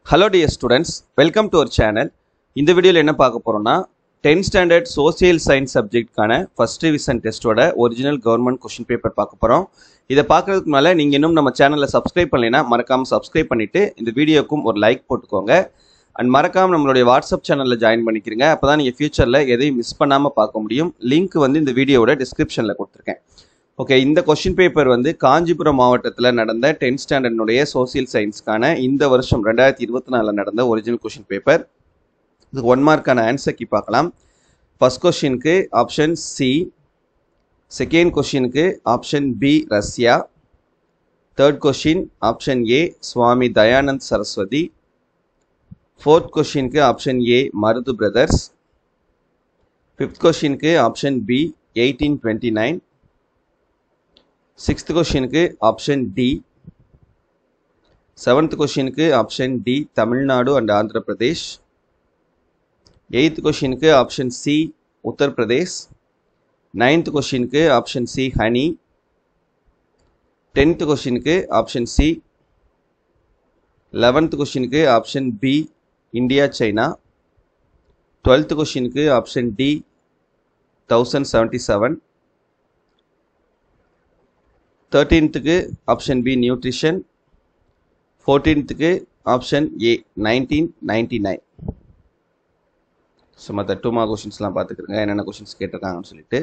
Hello dear students welcome to our channel இந்த வீடியோவில் என்ன பார்க்க போகிறோம்னா டென்த் ஸ்டாண்டர்ட் சோசியல் சயின்ஸ் சப்ஜெக்ட்கான ஃபர்ஸ்ட் ரிவிஷன் டெஸ்ட்டோட ஒரிஜினல் கவர்மெண்ட் கொஷின் பேப்பர் பார்க்க போகிறோம் இதை பார்க்கறதுக்கு மேலே நீங்கள் இன்னும் நம்ம சேனலை சப்ஸ்கிரைப் பண்ணலைன்னா மறக்காமல் சப்ஸ்கிரைப் பண்ணிவிட்டு இந்த வீடியோக்கும் ஒரு லைக் போட்டுக்கோங்க அண்ட் மறக்காமல் நம்மளுடைய வாட்ஸ்அப் சேனலில் ஜாயின் பண்ணிக்கிறீங்க அப்போ தான் நீங்கள் ஃபியூச்சரில் எதையும் மிஸ் பண்ணாமல் பார்க்க முடியும் லிங்க் வந்து இந்த வீடியோவோட டிஸ்கிரிப்ஷனில் கொடுத்துருக்கேன் ஓகே இந்த கொஷின் பேப்பர் வந்து காஞ்சிபுரம் மாவட்டத்தில் நடந்த டென்த் ஸ்டாண்டர்டினுடைய சோசியல் சயின்ஸ்க்கான இந்த வருஷம் ரெண்டாயிரத்தி இருபத்தி நாலில் நடந்த ஒரிஜினல் கொஷின் பேப்பர் இதுக்கு ஒன் மார்க்கான ஆன்சர் கி பார்க்கலாம் ஃபர்ஸ்ட் கொஷினுக்கு ஆப்ஷன் சி செகண்ட் கொஷினுக்கு option B Russia third question option A Swami Dayanand Saraswati fourth கொஷினுக்கு option A Marudhu brothers fifth கொஷினுக்கு option B eighteen twenty nine sixth கொஷினுக்கு ஆப்ஷன் டி செவன்த் கொஷினுக்கு option D Tamil Nadu and Andhra Pradesh eighth கொஷினுக்கு ஆப்ஷன் சி உத்தரப்பிரதேஷ் நைன்த் கொஷினுக்கு option C honey tenth கொஷினுக்கு option C eleventh கொஷினுக்கு option B India China twelfth கொஷினுக்கு option D thousand seventy seven தேர்ட்டீன்த்துக்கு option B nutrition ஃபோர்டீன்த்துக்கு option A nineteen ninety nine so மற்ற two mark கொஷின்ஸ்லாம் பார்த்துக்கிறங்க என்னென்ன கொஷின்ஸ் கேட்டிருக்காங்கன்னு சொல்லிட்டு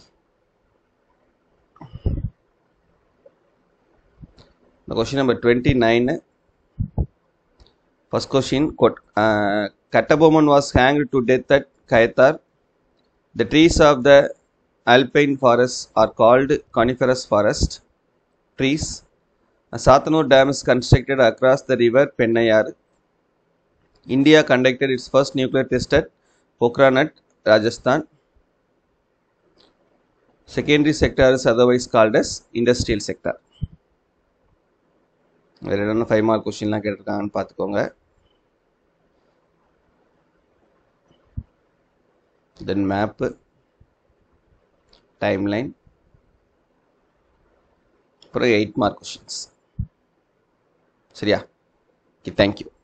இந்த question number twenty nine first question Kattabomman was hang to death at Kayathar the trees of the alpine forests are called coniferous forest trees. A Sathanur Dam is constructed across the river Pennayar. India conducted its first nuclear test at Pokranat, Rajasthan. Secondary sector is otherwise called as industrial sector. வேறு என்னென்ன five mark கொஸ்டின்லாம் கேட்டிருக்காங்கன்னு பார்த்துக்கோங்க then map timeline அப்புறம் eight mark questions சரியா okay thank you